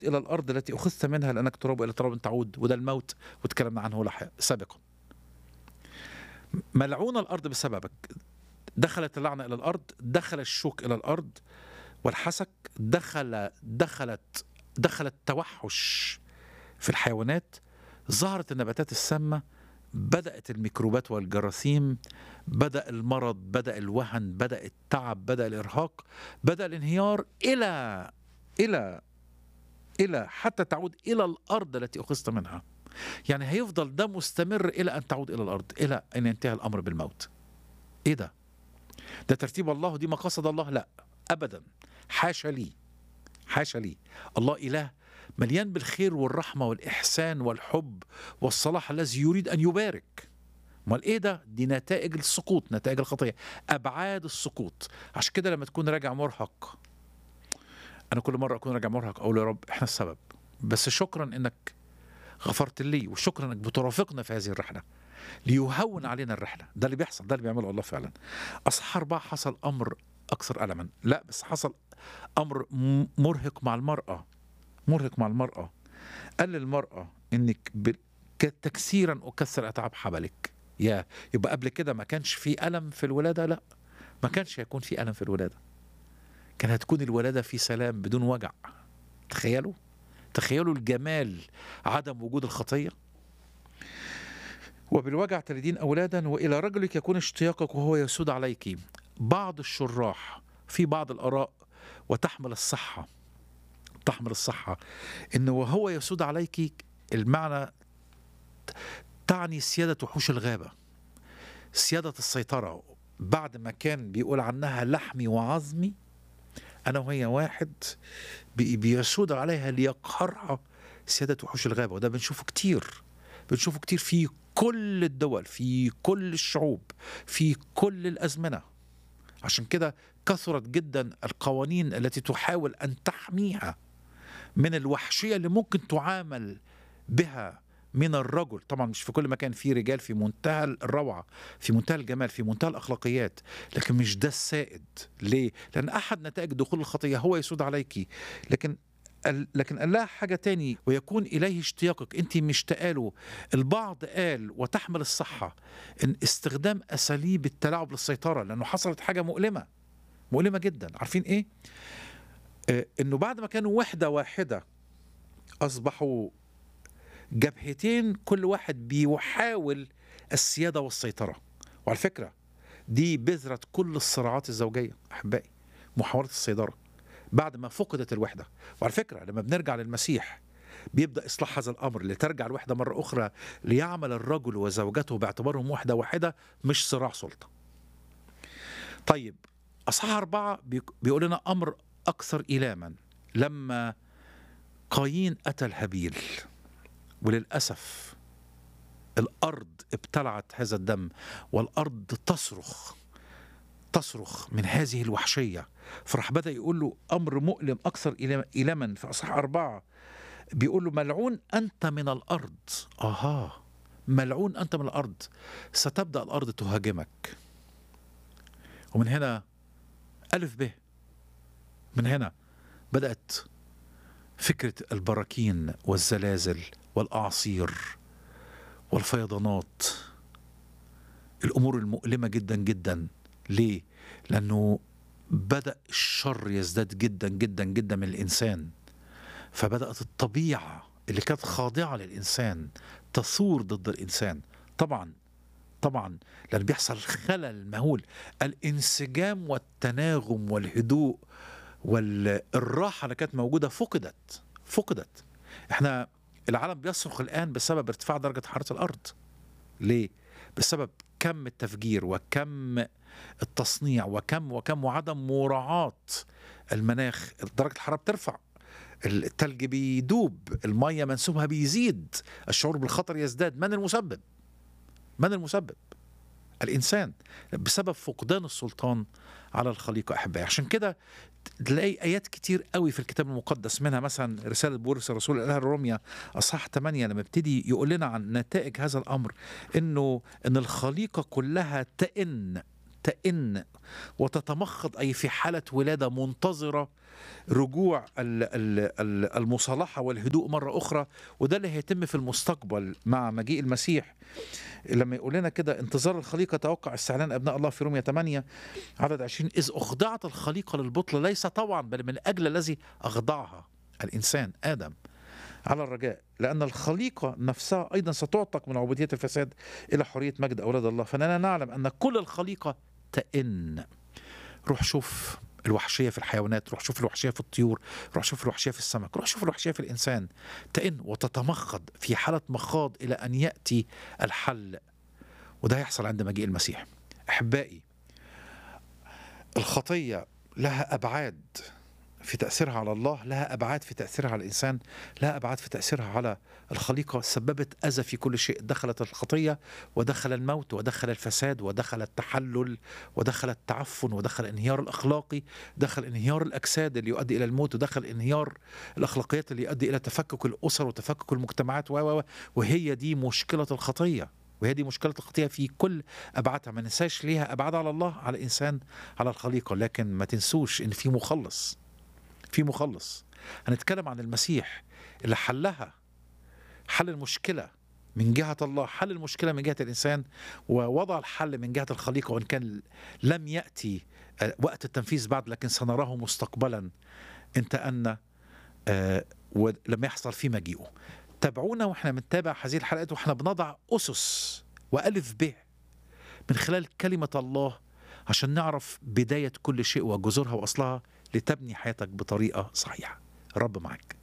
الى الارض التي اخذت منها لانك تراب الى تراب تعود وده الموت وتكلمنا عنه لح- سابقا ملعون الارض بسببك دخلت اللعنه الى الارض دخل الشوك الى الارض والحسك دخل دخلت دخل التوحش في الحيوانات ظهرت النباتات السامه بدات الميكروبات والجراثيم بدا المرض بدا الوهن بدا التعب بدا الارهاق بدا الانهيار الى الى الى حتى تعود الى الارض التي اخذت منها يعني هيفضل ده مستمر الى ان تعود الى الارض الى ان ينتهي الامر بالموت ايه ده ده ترتيب الله دي مقاصد الله لا ابدا حاشا لي حاشا لي الله اله مليان بالخير والرحمه والاحسان والحب والصلاح الذي يريد ان يبارك امال ايه ده دي نتائج السقوط نتائج الخطيه ابعاد السقوط عشان كده لما تكون راجع مرهق انا كل مره اكون راجع مرهق اقول يا رب احنا السبب بس شكرا انك غفرت لي وشكرا انك بترافقنا في هذه الرحله ليهون علينا الرحله ده اللي بيحصل ده اللي بيعمله الله فعلا اصح اربعه حصل امر اكثر الما لا بس حصل امر م- مرهق مع المراه مرهق مع المراه قال للمراه انك ب- ك- تكسيرا اكسر اتعاب حبلك يا يبقى قبل كده ما كانش في الم في الولاده لا ما كانش هيكون في الم في الولاده كان هتكون الولاده في سلام بدون وجع تخيلوا تخيلوا الجمال عدم وجود الخطيه وبالوجع تلدين اولادا والى رجلك يكون اشتياقك وهو يسود عليك بعض الشراح في بعض الاراء وتحمل الصحه تحمل الصحه ان وهو يسود عليك المعنى تعني سياده وحوش الغابه سياده السيطره بعد ما كان بيقول عنها لحمي وعظمي انا وهي واحد بي- بيسود عليها ليقهرها سياده وحوش الغابه وده بنشوفه كتير بنشوفه كتير في كل الدول في كل الشعوب في كل الازمنه عشان كده كثرت جدا القوانين التي تحاول ان تحميها من الوحشيه اللي ممكن تعامل بها من الرجل طبعا مش في كل مكان في رجال في منتهى الروعه في منتهى الجمال في منتهى الاخلاقيات لكن مش ده السائد ليه لان احد نتائج دخول الخطيه هو يسود عليك لكن ال- لكن قال لها حاجة تاني ويكون إليه اشتياقك أنت مشتاقة له البعض قال وتحمل الصحة إن استخدام أساليب التلاعب للسيطرة لأنه حصلت حاجة مؤلمة مؤلمة جدا عارفين إيه؟ آه إنه بعد ما كانوا وحدة واحدة أصبحوا جبهتين كل واحد بيحاول السيادة والسيطرة وعلى فكرة دي بذرة كل الصراعات الزوجية أحبائي محاولة السيطرة بعد ما فقدت الوحدة وعلى فكرة لما بنرجع للمسيح بيبدأ إصلاح هذا الأمر لترجع الوحدة مرة أخرى ليعمل الرجل وزوجته باعتبارهم وحدة واحدة مش صراع سلطة طيب أصحاح أربعة بيق- بيقول لنا أمر أكثر إيلاما لما قايين أتى الهابيل وللأسف الأرض ابتلعت هذا الدم والأرض تصرخ تصرخ من هذه الوحشية فراح بدأ يقول له أمر مؤلم أكثر إلى- إيلاما في أصحاح أربعة بيقول له ملعون أنت من الأرض آها ملعون أنت من الأرض ستبدأ الأرض تهاجمك ومن هنا ألف به من هنا بدأت فكرة البراكين والزلازل والأعاصير والفيضانات الأمور المؤلمة جدا جدا ليه؟ لأنه بدأ الشر يزداد جدا جدا جدا من الإنسان فبدأت الطبيعة اللي كانت خاضعة للإنسان تثور ضد الإنسان طبعا طبعا لأن بيحصل خلل مهول الانسجام والتناغم والهدوء والراحة اللي كانت موجودة فقدت فقدت احنا العالم بيصرخ الآن بسبب ارتفاع درجة حرارة الأرض ليه؟ بسبب كم التفجير وكم التصنيع وكم وكم وعدم مراعاة المناخ درجة الحرارة بترفع التلج بيدوب المية منسوبها بيزيد الشعور بالخطر يزداد من المسبب من المسبب الإنسان بسبب فقدان السلطان على الخليقة أحبائي عشان كده تلاقي آيات كتير قوي في الكتاب المقدس منها مثلا رسالة بولس الرسول إلى الروميا أصحاح 8 لما ابتدي يقول لنا عن نتائج هذا الأمر إنه إن الخليقة كلها تئن تئن وتتمخض أي في حالة ولادة منتظرة رجوع ال- ال- ال- المصالحة والهدوء مرة أخرى وده اللي هيتم في المستقبل مع مجيء المسيح لما يقول لنا كده انتظار الخليقة توقع استعلان أبناء الله في رومية 8 عدد 20 إذ أخضعت الخليقة للبطل ليس طوعا بل من أجل الذي أخضعها الإنسان آدم على الرجاء لأن الخليقة نفسها أيضا ستعتق من عبودية الفساد إلى حرية مجد أولاد الله فإننا نعلم أن كل الخليقة تئن روح شوف الوحشية في الحيوانات روح شوف الوحشية في الطيور روح شوف الوحشية في السمك روح شوف الوحشية في الإنسان تئن وتتمخض في حالة مخاض إلى أن يأتي الحل وده هيحصل عند مجيء المسيح أحبائي الخطية لها أبعاد في تأثيرها على الله لها أبعاد في تأثيرها على الإنسان لها أبعاد في تأثيرها على الخليقة سببت أذى في كل شيء دخلت الخطية ودخل الموت ودخل الفساد ودخل التحلل ودخل التعفن ودخل الانهيار الأخلاقي دخل انهيار الأجساد اللي يؤدي إلى الموت ودخل انهيار الأخلاقيات اللي يؤدي إلى تفكك الأسر وتفكك المجتمعات و و و وهي دي مشكلة الخطية وهي دي مشكلة الخطية في كل أبعادها ما ننساش ليها أبعاد على الله على الإنسان على الخليقة لكن ما تنسوش إن في مخلص في مخلص هنتكلم عن المسيح اللي حلها حل المشكلة من جهة الله حل المشكلة من جهة الإنسان ووضع الحل من جهة الخليقة وإن كان لم يأتي آه، وقت التنفيذ بعد لكن سنراه مستقبلا انت أن آه، ولما يحصل في مجيئه تابعونا واحنا بنتابع هذه الحلقات واحنا بنضع أسس وألف ب من خلال كلمة الله عشان نعرف بداية كل شيء وجذورها وأصلها لتبني حياتك بطريقة صحيحة رب معك